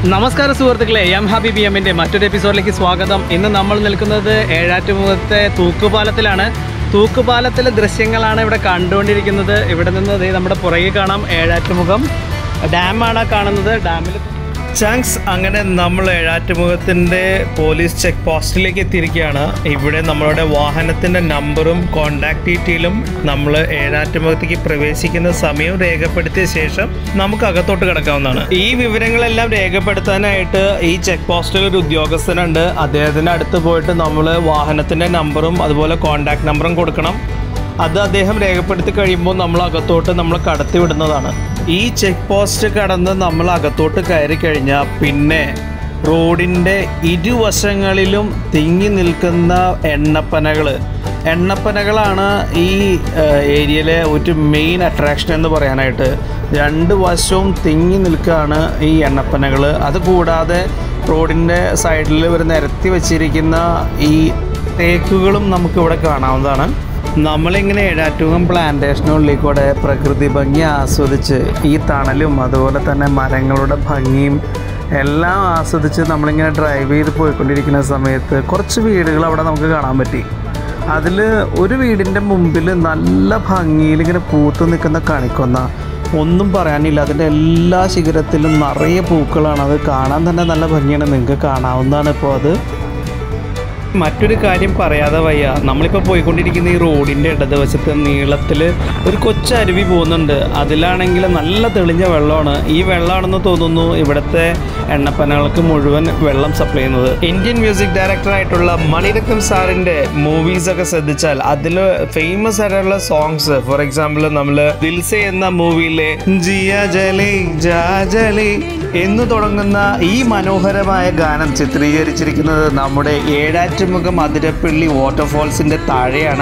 നമസ്കാരം സുഹൃത്തുക്കളെ M ഹാബി B എമ്മിൻ്റെ മറ്റൊരു എപ്പിസോഡിലേക്ക് സ്വാഗതം ഇന്ന് നമ്മൾ നിൽക്കുന്നത് ഏഴാറ്റുമുഖത്തെ തൂക്കുപാലത്തിലാണ് തൂക്കുപാലത്തിലെ ദൃശ്യങ്ങളാണ് ഇവിടെ കണ്ടുകൊണ്ടിരിക്കുന്നത് ഇവിടെ നിന്ന് ദേ നമ്മുടെ പുറകെ കാണാം ഏഴാറ്റുമുഖം ഡാമാണ് കാണുന്നത് ഡാമിൽ ചാങ്സ് അങ്ങനെ നമ്മൾ ഏഴാറ്റുമുഖത്തിൻ്റെ പോലീസ് ചെക്ക് പോസ്റ്റിലേക്ക് എത്തിയിരിക്കുകയാണ് ഇവിടെ നമ്മളുടെ വാഹനത്തിൻ്റെ നമ്പറും കോണ്ടാക്ട് ഡീറ്റെയിലും നമ്മൾ ഏഴാറ്റുമുഖത്തേക്ക് പ്രവേശിക്കുന്ന സമയം രേഖപ്പെടുത്തിയ ശേഷം നമുക്ക് അകത്തോട്ട് കിടക്കാവുന്നതാണ് ഈ വിവരങ്ങളെല്ലാം രേഖപ്പെടുത്താനായിട്ട് ഈ ചെക്ക് പോസ്റ്റിൽ ഒരു ഉദ്യോഗസ്ഥനുണ്ട് അദ്ദേഹത്തിൻ്റെ അടുത്ത് പോയിട്ട് നമ്മൾ വാഹനത്തിൻ്റെ നമ്പറും അതുപോലെ കോണ്ടാക്ട് നമ്പറും കൊടുക്കണം അത് അദ്ദേഹം രേഖപ്പെടുത്തി കഴിയുമ്പോൾ നമ്മൾ അകത്തോട്ട് നമ്മൾ കടത്തി വിടുന്നതാണ് ഈ ചെക്ക് പോസ്റ്റ് കടന്ന് നമ്മൾ അകത്തോട്ട് കയറി കഴിഞ്ഞാൽ പിന്നെ റോഡിൻ്റെ ഇരുവശങ്ങളിലും തിങ്ങി നിൽക്കുന്ന എണ്ണപ്പനകൾ എണ്ണപ്പനകളാണ് ഈ ഏഹ്, ഏരിയയിലെ ഒരു മെയിൻ അട്രാക്ഷൻ എന്ന് പറയാനായിട്ട് രണ്ട് വശവും തിങ്ങി നിൽക്കുകയാണ് ഈ എണ്ണപ്പനകൾ അതുകൂടാതെ റോഡിൻ്റെ സൈഡിൽ ഒരു നിരത്തി വെച്ചിരിക്കുന്ന ഈ തേക്കുകളും നമുക്കിവിടെ കാണാവുന്നതാണ് നമ്മളിങ്ങനെ ഏഴാറ്റുകം പ്ലാന്റേഷനുള്ളിൽ കൂടെ പ്രകൃതി ഭംഗി ആസ്വദിച്ച് ഈ തണലും അതുപോലെ തന്നെ മരങ്ങളുടെ ഭംഗിയും എല്ലാം ആസ്വദിച്ച് നമ്മളിങ്ങനെ ഡ്രൈവ് ചെയ്ത് പോയിക്കൊണ്ടിരിക്കുന്ന സമയത്ത് കുറച്ച് വീടുകൾ അവിടെ നമുക്ക് കാണാൻ പറ്റി അതിൽ ഒരു വീടിൻ്റെ മുമ്പിൽ നല്ല ഭംഗിയിൽ ഇങ്ങനെ പൂത്ത് നിൽക്കുന്ന കണിക്കൊന്ന ഒന്നും പറയാനില്ല അതിൻ്റെ എല്ലാ ശിഖരത്തിലും നിറയെ പൂക്കളാണ് അത് കാണാൻ തന്നെ നല്ല ഭംഗിയാണ് നിങ്ങൾക്ക് കാണാവുന്നതാണ് ഇപ്പോൾ അത് മറ്റൊരു കാര്യം പറയാതെ വയ്യ നമ്മളിപ്പോൾ പോയിക്കൊണ്ടിരിക്കുന്ന ഈ റോഡിൻ്റെ ഇടതുവശത്ത് നീളത്തിൽ ഒരു കൊച്ചരുവി പോകുന്നുണ്ട് അതിലാണെങ്കിൽ നല്ല തെളിഞ്ഞ വെള്ളമാണ് ഈ വെള്ളമാണെന്ന് തോന്നുന്നു ഇവിടുത്തെ എണ്ണപ്പനകൾക്ക് മുഴുവൻ വെള്ളം സപ്ലൈ ചെയ്യുന്നത് ഇന്ത്യൻ മ്യൂസിക് ഡയറക്ടർ ആയിട്ടുള്ള മണിരത്നം സാറിൻ്റെ മൂവീസൊക്കെ ശ്രദ്ധിച്ചാൽ അതിൽ ഫേമസ് ആയിട്ടുള്ള സോങ്സ് ഫോർ എക്സാമ്പിൾ നമ്മൾ ദിൽസെ എന്ന മൂവിയിലെ ജിയ ജലേ ജാ ജലേ എന്ന് തുടങ്ങുന്ന ഈ മനോഹരമായ ഗാനം ചിത്രീകരിച്ചിരിക്കുന്നത് നമ്മുടെ ഏഴാറ്റുമുഖം അതിരപ്പള്ളി വാട്ടർഫോൾസിന്റെ താഴെയാണ്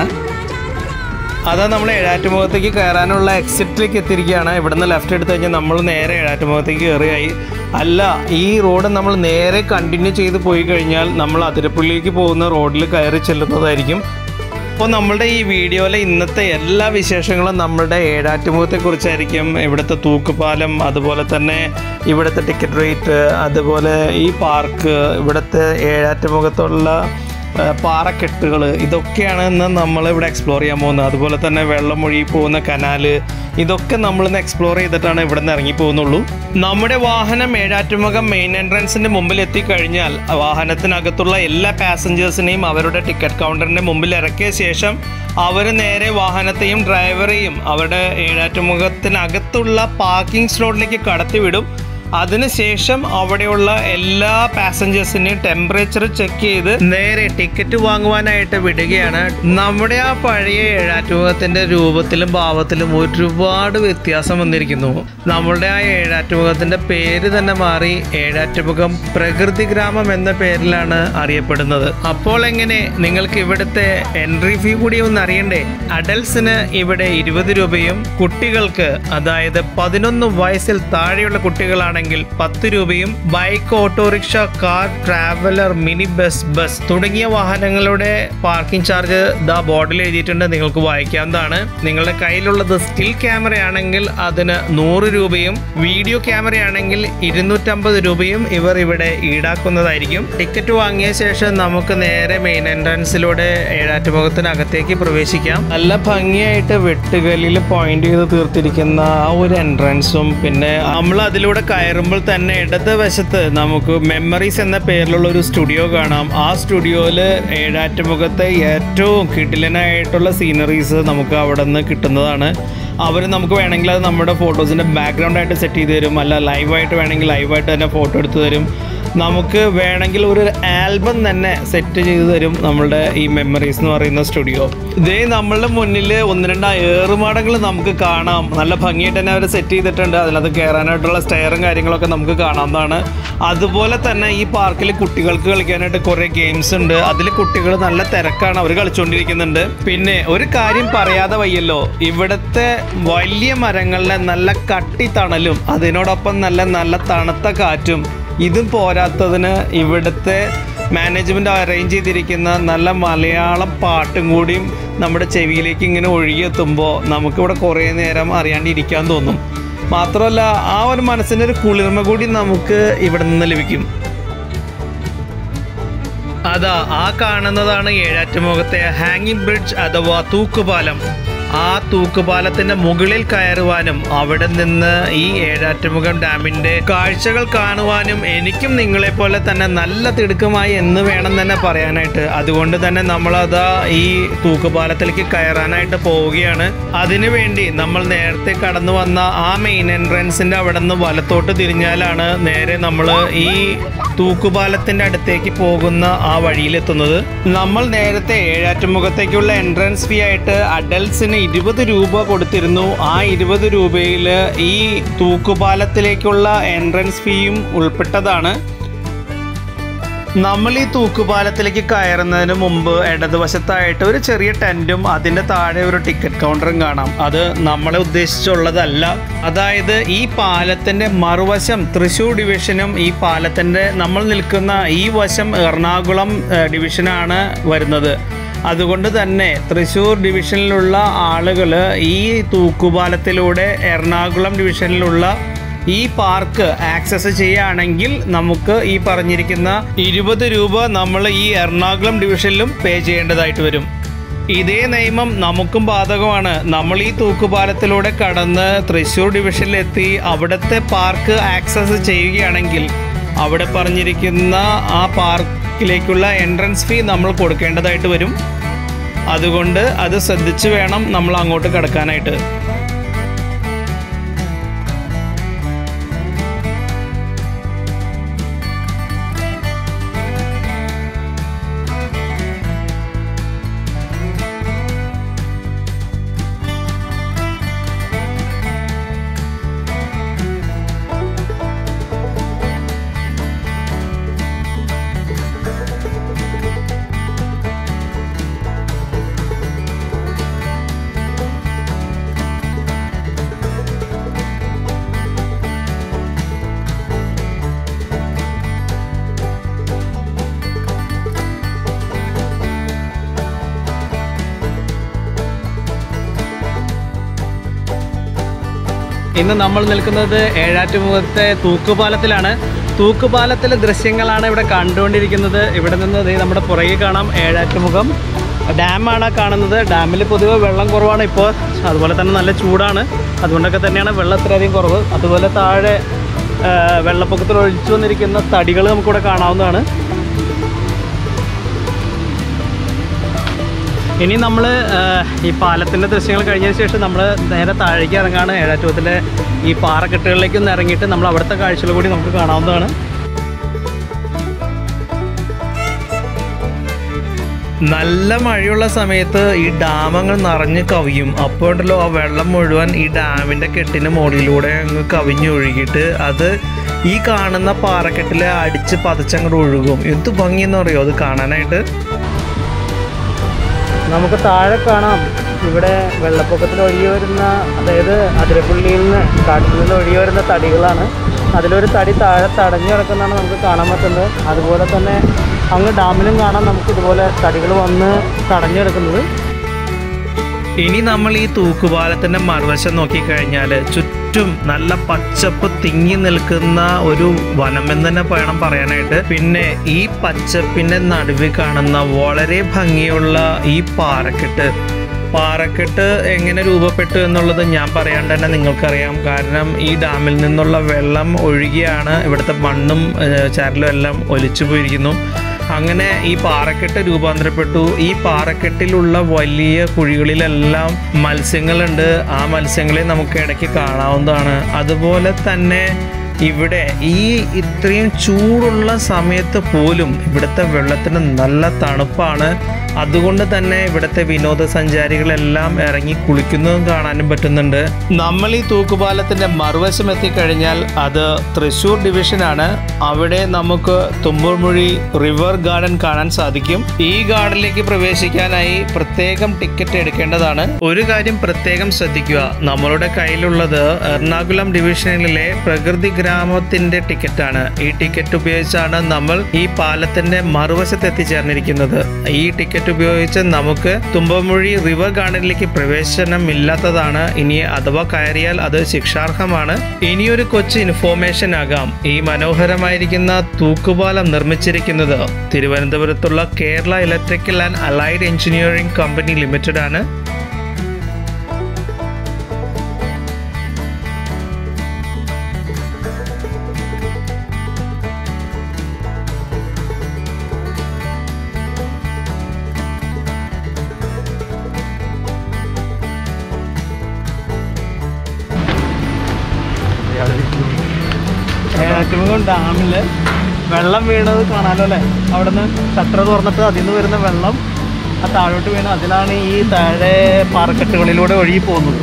അതാ നമ്മൾ ഏഴാറ്റുമുഖത്തേക്ക് കയറാനുള്ള എക്സിറ്റിലേക്ക് എത്തിയിരിക്കുകയാണ് ഇവിടുന്ന് ലെഫ്റ്റ് എടുത്ത് കഴിഞ്ഞാൽ നമ്മൾ നേരെ ഏഴാറ്റുമുഖത്തേക്ക് കയറിയായി അല്ല ഈ റോഡ് നമ്മൾ നേരെ കണ്ടിന്യൂ ചെയ്ത് പോയി കഴിഞ്ഞാൽ നമ്മൾ അതിരപ്പള്ളിക്ക് പോകുന്ന റോഡിൽ കയറി ചെല്ലുന്നതായിരിക്കും അപ്പോൾ നമ്മളുടെ ഈ വീഡിയോയിലെ ഇന്നത്തെ എല്ലാ വിശേഷങ്ങളും നമ്മുടെ ഏഴാറ്റുമുഖത്തെ കുറിച്ചായിരിക്കും ഇവിടുത്തെ തൂക്കുപാലം അതുപോലെ തന്നെ ഇവിടുത്തെ ടിക്കറ്റ് റേറ്റ് അതുപോലെ ഈ പാർക്ക് ഇവിടുത്തെ ഏഴാറ്റുമുഖത്തുള്ള ആ, പാറക്കെട്ടുകൾ ഇതൊക്കെയാണ് ഇന്ന് നമ്മളിവിടെ എക്സ്പ്ലോർ ചെയ്യാൻ പോകുന്നത് അതുപോലെ തന്നെ വെള്ളം ഒഴുകി പോകുന്ന കനാല് ഇതൊക്കെ നമ്മളിന്ന് എക്സ്പ്ലോർ ചെയ്തിട്ടാണ് ഇവിടെ നിന്ന് ഇറങ്ങി പോകുന്നുള്ളൂ നമ്മുടെ വാഹനം ഏഴാറ്റുമുഖം മെയിൻ എൻട്രൻസിന്റെ മുമ്പിൽ എത്തിക്കഴിഞ്ഞാൽ വാഹനത്തിനകത്തുള്ള എല്ലാ പാസഞ്ചേഴ്സിനെയും അവരുടെ ടിക്കറ്റ് കൗണ്ടറിന്റെ മുമ്പിൽ ഇറക്കിയ ശേഷം അവർ നേരെ വാഹനത്തെയും ഡ്രൈവറെയും അവരുടെ ഏഴാറ്റുമുഖത്തിനകത്തുള്ള പാർക്കിംഗ് സ്ലോട്ടിലേക്ക് കടത്തിവിടും അതിനുശേഷം അവിടെയുള്ള എല്ലാ പാസഞ്ചേഴ്സിനെയും ടെമ്പറേച്ചർ ചെക്ക് ചെയ്ത് നേരെ ടിക്കറ്റ് വാങ്ങുവാനായിട്ട് വിടുകയാണ് നമ്മുടെ ആ പഴയ ഏഴാറ്റുമുഖത്തിന്റെ രൂപത്തിലും ഭാവത്തിലും ഒരുപാട് വ്യത്യാസം വന്നിരിക്കുന്നു നമ്മളുടെ ആ ഏഴാറ്റുമുഖത്തിന്റെ പേര് തന്നെ മാറി ഏഴാറ്റുമുഖം പ്രകൃതി ഗ്രാമം എന്ന പേരിലാണ് അറിയപ്പെടുന്നത് അപ്പോൾ എങ്ങനെ നിങ്ങൾക്ക് ഇവിടുത്തെ എൻട്രി ഫീ കൂടി ഒന്ന് അറിയണ്ടേ അഡൽസിന് ഇവിടെ ഇരുപത് രൂപയും കുട്ടികൾക്ക് അതായത് പതിനൊന്ന് വയസ്സിൽ താഴെയുള്ള കുട്ടികളാണെങ്കിൽ പത്ത് രൂപയും bike auto rickshaw car traveller mini bus bus തുടങ്ങിയ വാഹനങ്ങളുടെ പാർക്കിംഗ് ചാർജ് ദാ ബോർഡിൽ എഴുതിയിട്ടുണ്ട് നിങ്ങൾക്ക് വായിക്കാവുന്നതാണ് നിങ്ങളുടെ കയ്യിലുള്ളത് സ്റ്റിൽ ക്യാമറ ആണെങ്കിൽ അതിന് നൂറ് രൂപയും വീഡിയോ ക്യാമറ ആണെങ്കിൽ ഇരുന്നൂറ്റമ്പത് രൂപയും ഇവർ ഇവിടെ ഈടാക്കുന്നതായിരിക്കും ടിക്കറ്റ് വാങ്ങിയ ശേഷം നമുക്ക് നേരെ മെയിൻ എൻട്രൻസിലൂടെ ഏഴാറ്റുമുഖത്തിനകത്തേക്ക് പ്രവേശിക്കാം നല്ല ഭംഗിയായിട്ട് വെട്ടുകല്ലിൽ പോയിന്റ് ചെയ്ത് തീർത്തിരിക്കുന്ന ആ ഒരു എൻട്രൻസും പിന്നെ നമ്മൾ അതിലൂടെ കയറുമ്പോൾ തന്നെ ഇടത് വശത്ത് നമുക്ക് മെമ്മറീസ് എന്ന പേരിലുള്ള ഒരു സ്റ്റുഡിയോ കാണാം ആ സ്റ്റുഡിയോയിൽ ഏഴാറ്റുമുഖത്തെ ഏറ്റവും കിടിലനായിട്ടുള്ള സീനറീസ് നമുക്ക് അവിടെ നിന്ന് കിട്ടുന്നതാണ് അവർ നമുക്ക് വേണമെങ്കിൽ അത് നമ്മുടെ ഫോട്ടോസിൻ്റെ ബാക്ക്ഗ്രൗണ്ട് ആയിട്ട് സെറ്റ് ചെയ്ത് തരും അല്ല ലൈവായിട്ട് വേണമെങ്കിൽ ലൈവായിട്ട് തന്നെ ഫോട്ടോ എടുത്ത് തരും നമുക്ക് വേണമെങ്കിൽ ഒരു ആൽബം തന്നെ സെറ്റ് ചെയ്ത് തരും നമ്മളുടെ ഈ മെമ്മറീസ് എന്ന് പറയുന്ന സ്റ്റുഡിയോ ഇതേ നമ്മളുടെ മുന്നിൽ ഒന്ന് രണ്ട് ഏറുമാടങ്ങൾ നമുക്ക് കാണാം നല്ല ഭംഗിയായിട്ട് തന്നെ അവർ സെറ്റ് ചെയ്തിട്ടുണ്ട് അതിനകത്ത് കയറാനായിട്ടുള്ള സ്റ്റെയറും കാര്യങ്ങളൊക്കെ നമുക്ക് കാണാവുന്നതാണ് അതുപോലെ തന്നെ ഈ പാർക്കിൽ കുട്ടികൾക്ക് കളിക്കാനായിട്ട് കുറേ ഗെയിംസ് ഉണ്ട് അതിൽ കുട്ടികൾ നല്ല തിരക്കാണ് അവർ കളിച്ചുകൊണ്ടിരിക്കുന്നുണ്ട് പിന്നെ ഒരു കാര്യം പറയാതെ വയ്യല്ലോ ഇവിടുത്തെ വലിയ മരങ്ങളുടെ നല്ല കട്ടി തണലും അതിനോടൊപ്പം നല്ല നല്ല തണുത്ത കാറ്റും ഇതും പോരാത്തതിന് ഇവിടുത്തെ മാനേജ്മെൻറ്റ് അറേഞ്ച് ചെയ്തിരിക്കുന്ന നല്ല മലയാളം പാട്ടും കൂടിയും നമ്മുടെ ചെവിയിലേക്ക് ഇങ്ങനെ ഒഴുകിയെത്തുമ്പോൾ നമുക്കിവിടെ കുറേ നേരം അറിയാണ്ടിരിക്കാൻ തോന്നും മാത്രമല്ല ആ ഒരു മനസ്സിൻ്റെ ഒരു കുളിർമ കൂടി നമുക്ക് ഇവിടെ നിന്ന് ലഭിക്കും അതാ ആ കാണുന്നതാണ് ഏഴാറ്റുമുഖത്തെ ഹാങ്ങിങ് ബ്രിഡ്ജ് അഥവാ തൂക്കുപാലം ആ തൂക്കുപാലത്തിന്റെ മുകളിൽ കയറുവാനും അവിടെ നിന്ന് ഈ ഏഴാറ്റുമുഖം ഡാമിന്റെ കാഴ്ചകൾ കാണുവാനും എനിക്കും നിങ്ങളെ പോലെ തന്നെ നല്ല തിടുക്കമായി എന്ന് വേണം തന്നെ പറയാനായിട്ട് അതുകൊണ്ട് തന്നെ നമ്മളതാ ഈ തൂക്കുപാലത്തിലേക്ക് കയറാനായിട്ട് പോവുകയാണ് അതിനുവേണ്ടി നമ്മൾ നേരത്തെ കടന്നു വന്ന ആ മെയിൻ എൻട്രൻസിന്റെ അവിടെ നിന്ന് വലത്തോട്ട് തിരിഞ്ഞാലാണ് നേരെ നമ്മൾ ഈ തൂക്കുപാലത്തിന്റെ അടുത്തേക്ക് പോകുന്ന ആ വഴിയിലെത്തുന്നത് നമ്മൾ നേരത്തെ ഏഴാറ്റുമുഖത്തേക്കുള്ള എൻട്രൻസ് ഫീ ആയിട്ട് അഡൽട്സിന് ഇരുപത് രൂപ കൊടുത്തിരുന്നു ആ ഇരുപത് രൂപയിൽ ഈ തൂക്കുപാലത്തിലേക്കുള്ള എൻട്രൻസ് ഫീയും ഉൾപ്പെട്ടതാണ് നമ്മൾ ഈ തൂക്കുപാലത്തിലേക്ക് കയറുന്നതിന് മുമ്പ് ഇടതുവശത്തായിട്ട് ഒരു ചെറിയ ടെന്റും അതിന്റെ താഴെ ഒരു ടിക്കറ്റ് കൗണ്ടറും കാണാം അത് നമ്മളെ ഉദ്ദേശിച്ചുള്ളതല്ല അതായത് ഈ പാലത്തിന്റെ മറുവശം തൃശ്ശൂർ ഡിവിഷനും ഈ പാലത്തിന്റെ നമ്മൾ നിൽക്കുന്ന ഈ വശം എറണാകുളം ഏഹ്, ഡിവിഷനാണ് വരുന്നത് അതുകൊണ്ട് തന്നെ തൃശ്ശൂർ ഡിവിഷനിലുള്ള ആളുകൾ ഈ തൂക്കുപാലത്തിലൂടെ എറണാകുളം ഡിവിഷനിലുള്ള ഈ പാർക്ക് ആക്സസ് ചെയ്യുകയാണെങ്കിൽ നമുക്ക് ഈ പറഞ്ഞിരിക്കുന്ന ഇരുപത് രൂപ നമ്മൾ ഈ എറണാകുളം ഡിവിഷനിലും പേ ചെയ്യേണ്ടതായിട്ട് വരും ഇതേ നിയമം നമുക്കും ബാധകമാണ് നമ്മൾ ഈ തൂക്കുപാലത്തിലൂടെ കടന്ന് തൃശ്ശൂർ ഡിവിഷനിലെത്തി അവിടുത്തെ പാർക്ക് ആക്സസ് ചെയ്യുകയാണെങ്കിൽ അവിടെ പറഞ്ഞിരിക്കുന്ന ആ പാർക്കിലേക്കുള്ള എൻട്രൻസ് ഫീ നമ്മൾ കൊടുക്കേണ്ടതായിട്ട് വരും അതുകൊണ്ട് അത് ശ്രദ്ധിച്ച് വേണം നമ്മൾ അങ്ങോട്ട് കിടക്കാനായിട്ട് ഇന്ന് നമ്മൾ നിൽക്കുന്നത് ഏഴാറ്റുമുഖത്തെ തൂക്കുപാലത്തിലാണ് തൂക്കുപാലത്തിലെ ദൃശ്യങ്ങളാണ് ഇവിടെ കണ്ടുകൊണ്ടിരിക്കുന്നത് ഇവിടെ നിന്ന് ദേ നമ്മുടെ പുറകെ കാണാം ഏഴാറ്റുമുഖം ഡാമാണ് കാണുന്നത് ഡാമിൽ പൊതുവെ വെള്ളം കുറവാണ് ഇപ്പോൾ അതുപോലെ തന്നെ നല്ല ചൂടാണ് അതുകൊണ്ടൊക്കെ തന്നെയാണ് വെള്ളം ഇത്രയധികം കുറവ് അതുപോലെ താഴെ ആ, വെള്ളപ്പൊക്കത്തിൽ ഒഴിച്ചു വന്നിരിക്കുന്ന തടികൾ നമുക്കിവിടെ കാണാവുന്നതാണ് ഇനി നമ്മൾ ഈ പാലത്തിൻ്റെ ദൃശ്യങ്ങൾ കഴിഞ്ഞതിന് ശേഷം നമ്മൾ നേരെ താഴേക്ക് ഇറങ്ങാണ് ഏഴാറ്റുപത്തിലെ ഈ പാറക്കെട്ടുകളിലേക്ക് ഒന്ന് ഇറങ്ങിയിട്ട് നമ്മൾ അവിടുത്തെ കാഴ്ചകൾ കൂടി നമുക്ക് കാണാവുന്നതാണ് നല്ല മഴയുള്ള സമയത്ത് ഈ ഡാമങ്ങൾ നിറഞ്ഞ് കവിയും അപ്പോൾ ഉണ്ടല്ലോ ആ വെള്ളം മുഴുവൻ ഈ ഡാമിൻ്റെ കെട്ടിന് മുകളിലൂടെ അങ്ങ് കവിഞ്ഞൊഴുകിയിട്ട് അത് ഈ കാണുന്ന പാറക്കെട്ടിൽ അടിച്ച് പതച്ചങ്ങോട്ട് ഒഴുകും എന്ത് ഭംഗിയെന്ന് പറയുമോ അത് കാണാനായിട്ട് നമുക്ക് താഴെ കാണാം ഇവിടെ വെള്ളപ്പൊക്കത്തിൽ ഒഴുകി വരുന്ന അതായത് അതിരപ്പള്ളിയിൽ നിന്ന് കാട്ടിൽ നിന്ന് ഒഴുകി വരുന്ന തടികളാണ് അതിലൊരു തടി താഴെ തടഞ്ഞു കിടക്കുന്നതാണ് നമുക്ക് കാണാൻ പറ്റുന്നത് അതുപോലെ തന്നെ അങ്ങ് ഡാമിലും കാണാം നമുക്ക് ഇതുപോലെ തടികൾ വന്ന് തടഞ്ഞു കിടക്കുന്നത് ഇനി നമ്മൾ ഈ തൂക്കുപാലത്തിന്റെ മറുവശം നോക്കിക്കഴിഞ്ഞാൽ ചുറ്റും നല്ല പച്ചപ്പ് തിങ്ങി നിൽക്കുന്ന ഒരു വനം എന്ന് തന്നെ വേണം പറയാനായിട്ട് പിന്നെ ഈ പച്ചപ്പിന്റെ നടുവിൽ കാണുന്ന വളരെ ഭംഗിയുള്ള ഈ പാറക്കെട്ട് പാറക്കെട്ട് എങ്ങനെ രൂപപ്പെട്ടു എന്നുള്ളത് ഞാൻ പറയാണ്ട് തന്നെ നിങ്ങൾക്കറിയാം കാരണം ഈ ഡാമിൽ നിന്നുള്ള വെള്ളം ഒഴുകിയാണ് ഇവിടുത്തെ മണ്ണും ഏഹ്, ചരലും എല്ലാം ഒലിച്ചു പോയിരിക്കുന്നു അങ്ങനെ ഈ പാറക്കെട്ട് രൂപാന്തരപ്പെട്ടു ഈ പാറക്കെട്ടിലുള്ള വലിയ കുഴികളിലെല്ലാം മത്സ്യങ്ങളുണ്ട് ആ മത്സ്യങ്ങളെ നമുക്ക് ഇടയ്ക്ക് കാണാവുന്നതാണ് അതുപോലെ തന്നെ ഇവിടെ ഈ ഇത്രയും ചൂടുള്ള സമയത്ത് പോലും ഇവിടുത്തെ വെള്ളത്തിന് നല്ല തണുപ്പാണ് അതുകൊണ്ട് തന്നെ ഇവിടുത്തെ വിനോദസഞ്ചാരികളെല്ലാം ഇറങ്ങി കുളിക്കുന്നതും കാണാനും പറ്റുന്നുണ്ട് നമ്മൾ ഈ തൂക്കുപാലത്തിന്റെ മറുവശം എത്തിക്കഴിഞ്ഞാൽ അത് തൃശ്ശൂർ ഡിവിഷനാണ് അവിടെ നമുക്ക് തുമ്പൂർമൊഴി റിവർ ഗാർഡൻ കാണാൻ സാധിക്കും ഈ ഗാർഡനിലേക്ക് പ്രവേശിക്കാനായി പ്രത്യേകം ടിക്കറ്റ് എടുക്കേണ്ടതാണ് ഒരു കാര്യം പ്രത്യേകം ശ്രദ്ധിക്കുക നമ്മളുടെ കയ്യിലുള്ളത് എറണാകുളം ഡിവിഷനിലെ പ്രകൃതി പൊതുഗ്രാമത്തിന്റെ ടിക്കറ്റാണ് ഈ ടിക്കറ്റ് ഉപയോഗിച്ചാണ് നമ്മൾ ഈ പാലത്തിന്റെ മറുവശത്ത് എത്തിച്ചേർന്നിരിക്കുന്നത് ഈ ടിക്കറ്റ് ഉപയോഗിച്ച് നമുക്ക് തുമ്പമൊഴി റിവർ ഗാർഡനിലേക്ക് പ്രവേശനം ഇല്ലാത്തതാണ് ഇനി അഥവാ കയറിയാൽ അത് ശിക്ഷാർഹമാണ് ഇനിയൊരു കൊച്ചു ഇൻഫോർമേഷൻ ആകാം ഈ മനോഹരമായിരിക്കുന്ന തൂക്കുപാലം നിർമ്മിച്ചിരിക്കുന്നത് തിരുവനന്തപുരത്തുള്ള Kerala electrical and allied engineering company limited ആണ് ഏറ്റുമുഖം ഡാമില് വെള്ളം വീണത് കാണാലോ അല്ലേ അവിടെ നിന്ന് ഷട്ടർ തുറന്നിട്ട് അതിൽ നിന്ന് വരുന്ന വെള്ളം ആ താഴോട്ട് വീണ് അതിലാണ് ഈ താഴെ പാറക്കെട്ടുകളിലൂടെ ഒഴുകി പോകുന്നത്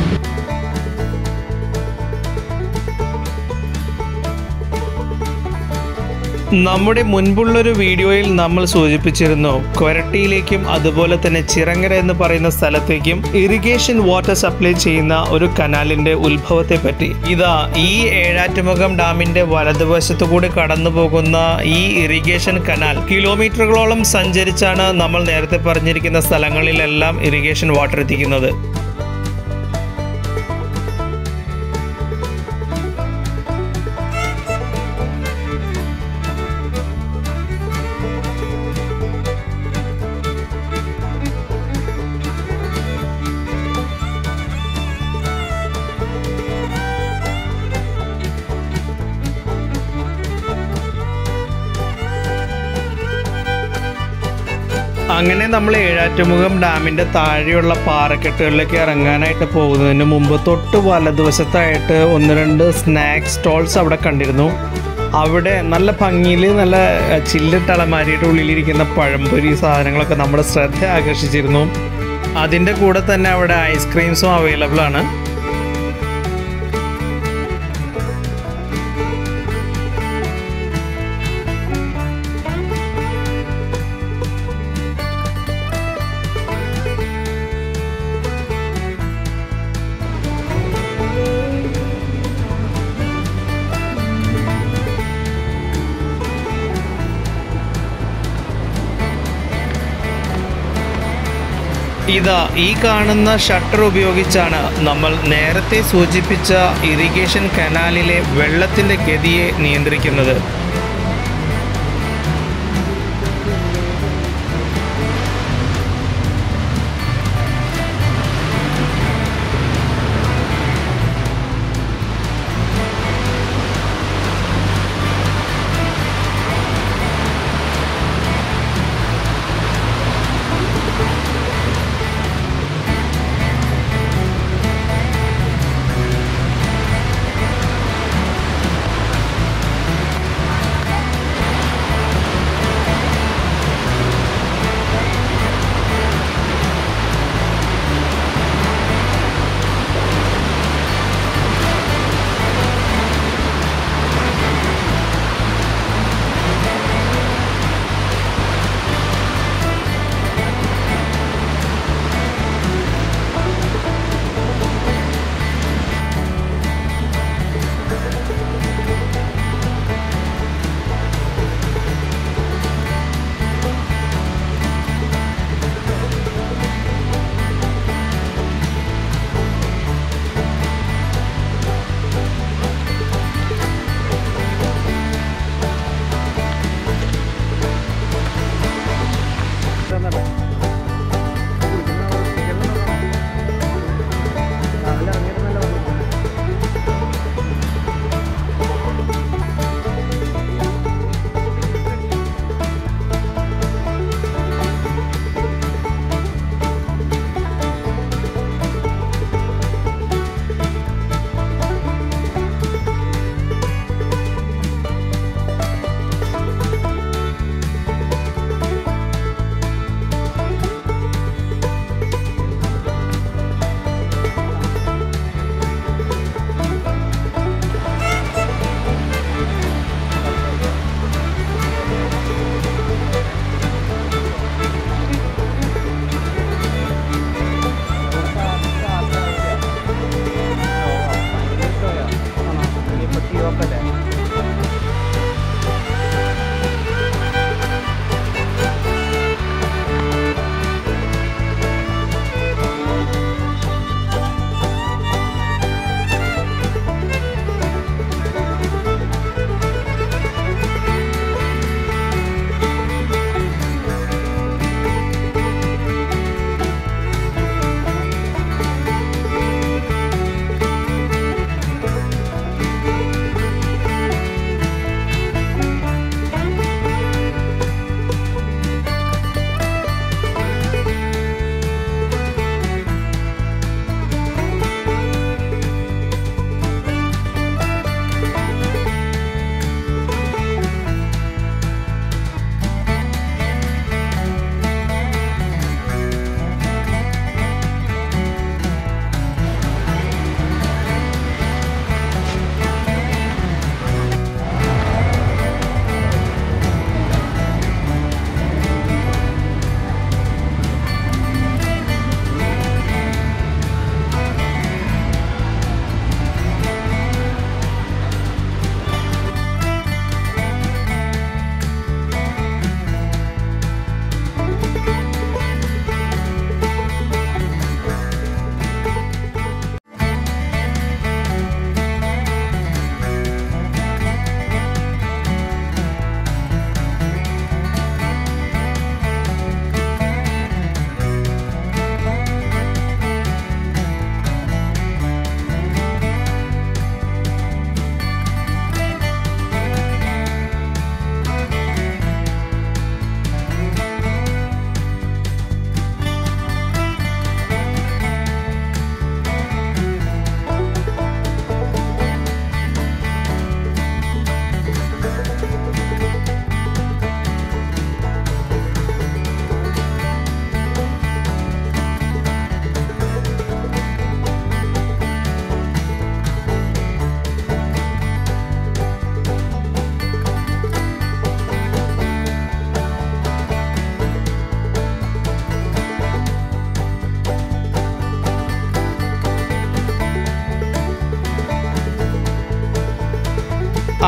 നമ്മുടെ മുൻപുള്ളൊരു വീഡിയോയിൽ നമ്മൾ സൂചിപ്പിച്ചിരുന്നു കൊരട്ടിയിലേക്കും അതുപോലെ തന്നെ ചിറങ്ങര എന്ന് പറയുന്ന സ്ഥലത്തേക്കും ഇറിഗേഷൻ വാട്ടർ സപ്ലൈ ചെയ്യുന്ന ഒരു കനാലിന്റെ ഉത്ഭവത്തെ പറ്റി ഇതാ ഈ ഏഴാറ്റുമുഖം ഡാമിന്റെ വലതുവശത്തു കൂടി കടന്നു പോകുന്ന ഈ ഇറിഗേഷൻ കനാൽ കിലോമീറ്ററുകളോളം സഞ്ചരിച്ചാണ് നമ്മൾ നേരത്തെ പറഞ്ഞിരിക്കുന്ന സ്ഥലങ്ങളിലെല്ലാം ഇറിഗേഷൻ വാട്ടർ എത്തിക്കുന്നത് അങ്ങനെ നമ്മൾ ഏഴാറ്റുമുഖം ഡാമിന്റെ താഴെയുള്ള പാറക്കെട്ടുകളിലേക്ക് ഇറങ്ങാനായിട്ട് പോകുന്നതിന് മുമ്പ് തൊട്ട് വലതുവശത്തായിട്ട് ഒന്ന് രണ്ട് സ്നാക്സ് സ്റ്റോൾസ് അവിടെ കണ്ടിരുന്നു അവിടെ നല്ല ഭംഗിയിൽ നല്ല അഹ്, ചില്ലിട്ട അലമാരിയുടെ ഉള്ളിലിരിക്കുന്ന പഴംപൊരി സാധനങ്ങളൊക്കെ നമ്മുടെ ശ്രദ്ധ ആകർഷിച്ചിരുന്നു അതിൻ്റെ കൂടെ തന്നെ അവിടെ ഐസ്ക്രീംസും അവൈലബിൾ ആണ് ഇതാ ഈ കാണുന്ന ഷട്ടർ ഉപയോഗിച്ചാണ് നമ്മൾ നേരത്തെ സൂചിപ്പിച്ച ഇറിഗേഷൻ കനാലിലെ വെള്ളത്തിൻ്റെ ഗതിയെ നിയന്ത്രിക്കുന്നത്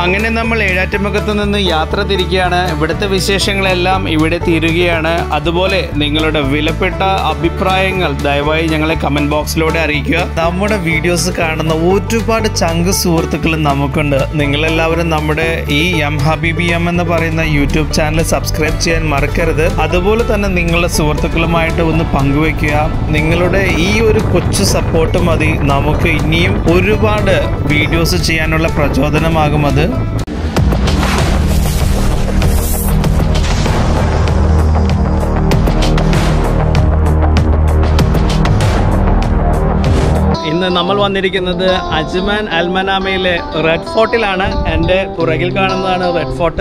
അങ്ങനെ നമ്മൾ ഏഴാറ്റുമുഖത്ത് നിന്ന് യാത്ര തിരിക്കുകയാണ് ഇവിടുത്തെ വിശേഷങ്ങളെല്ലാം ഇവിടെ തീരുകയാണ് അതുപോലെ നിങ്ങളുടെ വിലപ്പെട്ട അഭിപ്രായങ്ങൾ ദയവായി ഞങ്ങളെ കമന്റ് ബോക്സിലൂടെ അറിയിക്കുക നമ്മുടെ വീഡിയോസ് കാണുന്ന ഒരുപാട് ചങ്ക് സുഹൃത്തുക്കൾ നമുക്കുണ്ട് നിങ്ങളെല്ലാവരും നമ്മുടെ ഈ എം ഹബീബി എം എന്ന് പറയുന്ന യൂട്യൂബ് ചാനൽ സബ്സ്ക്രൈബ് ചെയ്യാൻ മറക്കരുത് അതുപോലെ തന്നെ നിങ്ങളുടെ സുഹൃത്തുക്കളുമായിട്ട് ഒന്ന് പങ്കുവെക്കുക നിങ്ങളുടെ ഈ ഒരു കൊച്ചു സപ്പോർട്ട് മതി നമുക്ക് ഇനിയും ഒരുപാട് വീഡിയോസ് ചെയ്യാനുള്ള പ്രചോദനമാകും അത് ഇന്ന് നമ്മൾ വന്നിരിക്കുന്നത് അജ്മാൻ അൽമനാമയിലെ റെഡ് ഫോർട്ടിലാണ് എൻ്റെ പുറകിൽ കാണുന്നതാണ് റെഡ് ഫോർട്ട്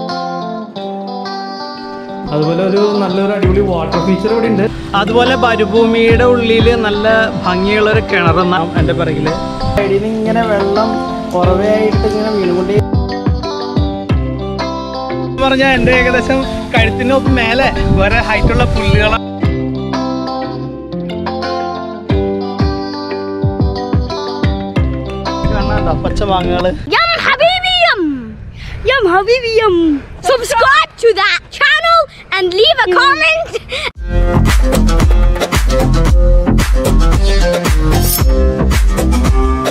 അതുപോലെ ഒരു നല്ലൊരു അടിപൊളി വാട്ടർ ഫീച്ചർ ഇവിടെ ഉണ്ട് അതുപോലെ മരുഭൂമിയുടെ ഉള്ളിൽ നല്ല ഭംഗിയുള്ള ഒരു കിണറെന്ന എൻ്റെ പിറകില് സൈഡിൽ നിന്ന് ഇങ്ങനെ വെള്ളം കുറവേ ആയിട്ട് ഇങ്ങനെ വീണുകൊണ്ടേ പറഞ്ഞാൽ എൻ്റെ ഏകദേശം കഴുത്തിനൊപ്പം മേലെ വേറെ ഹൈറ്റുള്ള പുല്ലുകളാണ് കാണാണ്ട പച്ച മാങ്ങകള് Yum Habibi Yum! Yum Habibi Yum! Subscribe to that channel and leave a comment!